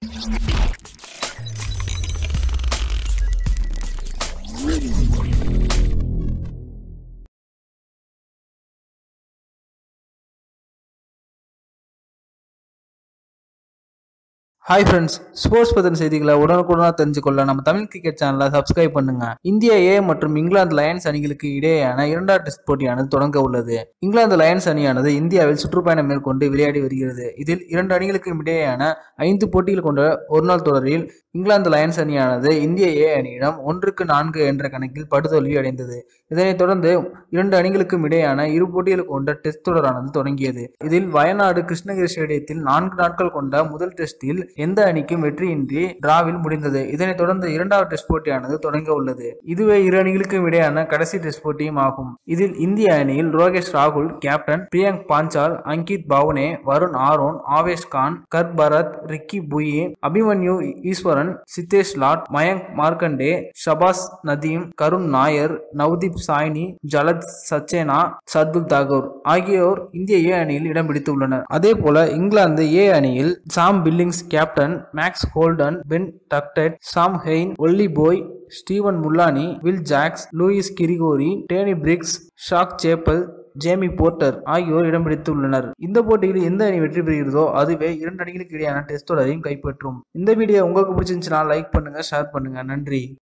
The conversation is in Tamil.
ஹாய் ஃப்ரெண்ட்ஸ் ஸ்போர்ட்ஸ் பற்றின செய்திகளை உடனுக்குடனாக தெரிஞ்சுக்கொள்ள நம்ம தமிழ் கிரிக்கெட் சேனலை சப்ஸ்கிரைப் பண்ணுங்க இந்தியா ஏ மற்றும் இங்கிலாந்து லயன்ஸ் அணிகளுக்கு இடையேயான இரண்டாவது டெஸ்ட் போட்டியானது தொடங்க உள்ளது இங்கிலாந்து லயன்ஸ் அணியானது இந்தியாவில் சுற்றுப்பயணம் மேற்கொண்டு விளையாடி வருகிறது இதில் இரண்டு அணிகளுக்கும் இடையேயான ஐந்து போட்டிகள் கொண்ட ஒருநாள் தொடரில் இங்கிலாந்து லயன்ஸ் அணியானது இந்திய ஏ அணியிடம் ஒன்றுக்கு நான்கு என்ற கணக்கில் படுதோல்வி அடைந்தது இதனைத் தொடர்ந்து இரண்டு அணிகளுக்கும் இடையேயான இரு போட்டிகள் கொண்ட டெஸ்ட் தொடரானது தொடங்கியது இதில் வயநாடு கிருஷ்ணகிரி ஸ்டேடியத்தில் நான்கு நாட்கள் கொண்ட முதல் டெஸ்டில் எந்த அணிக்கும் வெற்றியின்றி டிராவில் முடிந்தது இதனைத் தொடர்ந்து இரண்டாவது டெஸ்ட் போட்டியானது தொடங்க உள்ளது இதுவே இரு அணிகளுக்கும் இடையான கடைசி டெஸ்ட் போட்டியும் ஆகும் இதில் இந்திய அணியில் ரோகேஷ் ராகுல் கேப்டன் பிரியங்க் பாஞ்சால் அங்கித் பவுனே வருண் ஆரோன் ஆவேஷ் கான் கர் பரத் ரிக்கி புயி அபிமன்யு ஈஸ்வரன் சித்தேஷ் லாட் மயங்க் மார்க்கண்டே ஷபாஸ் நதீம் கருண் நாயர் நவ்தீப் சாய்னி ஜலத் சச்சேனா சர்துல் தாகூர் ஆகியோர் இந்திய ஏ அணியில் இடம் பிடித்துள்ளனர் அதே போல இங்கிலாந்து ஏ அணியில் Sam Billings captain Max Holden Ben Duckett Sam Hain Ollie Pope Steven Mullaney Will Jacks Lewis Gregory Danny Briggs Zak Chappell Jamie Porter ஆகியோர் இடம் பிடித்துள்ளனர் இந்த போட்டியில் எந்த அணி வெற்றி பெறுகிறதோ அதுவே இரண்டு அணிகளுக்கு இடையான டெஸ்ட் தொடரையும் கைப்பற்றும் இந்த வீடியோ உங்களுக்கு பிடிச்சிருந்துச்சுன்னா லைக் பண்ணுங்க ஷேர் பண்ணுங்க நன்றி